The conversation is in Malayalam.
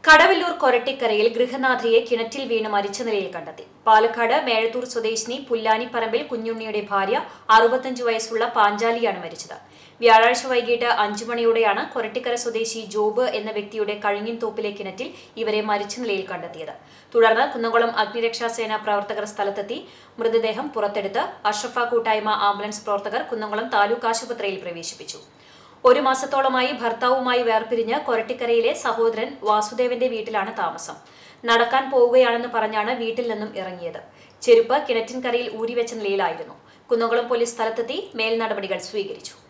കടവല്ലൂർ കൊരട്ടിക്കരയിൽ ഗൃഹനാഥയെ കിണറ്റിൽ വീണ് മരിച്ച നിലയിൽ കണ്ടെത്തി പാലക്കാട് മേഴത്തൂർ സ്വദേശിനി പുല്ലാനിപ്പറമ്പിൽ കുഞ്ഞുണ്ണിയുടെ ഭാര്യ അറുപത്തഞ്ച് വയസ്സുള്ള പാഞ്ചാലിയാണ് മരിച്ചത് വ്യാഴാഴ്ച വൈകിട്ട് അഞ്ചു മണിയോടെയാണ് കൊരട്ടിക്കര സ്വദേശി ജോബ് എന്ന വ്യക്തിയുടെ കഴിഞ്ഞിൻ തോപ്പിലെ കിണറ്റിൽ ഇവരെ മരിച്ച നിലയിൽ കണ്ടെത്തിയത് തുടർന്ന് കുന്നംകുളം അഗ്നിരക്ഷാസേന പ്രവർത്തകർ സ്ഥലത്തെത്തി മൃതദേഹം പുറത്തെടുത്ത് അഷ്റഫ കൂട്ടായ്മ ആംബുലൻസ് പ്രവർത്തകർ കുന്നംകുളം താലൂക്ക് ആശുപത്രിയിൽ പ്രവേശിപ്പിച്ചു ഒരു മാസത്തോളമായി ഭർത്താവുമായി വേർപിരിഞ്ഞ് കൊരട്ടിക്കരയിലെ സഹോദരൻ വാസുദേവന്റെ വീട്ടിലാണ് താമസം നടക്കാൻ പോവുകയാണെന്ന് പറഞ്ഞാണ് വീട്ടിൽ നിന്നും ഇറങ്ങിയത് ചെരുപ്പ് കിണറ്റിൻകരയിൽ ഊരിവെച്ച നിലയിലായിരുന്നു കുന്നംകുളം പോലീസ് സ്ഥലത്തെത്തി മേൽ നടപടികൾ സ്വീകരിച്ചു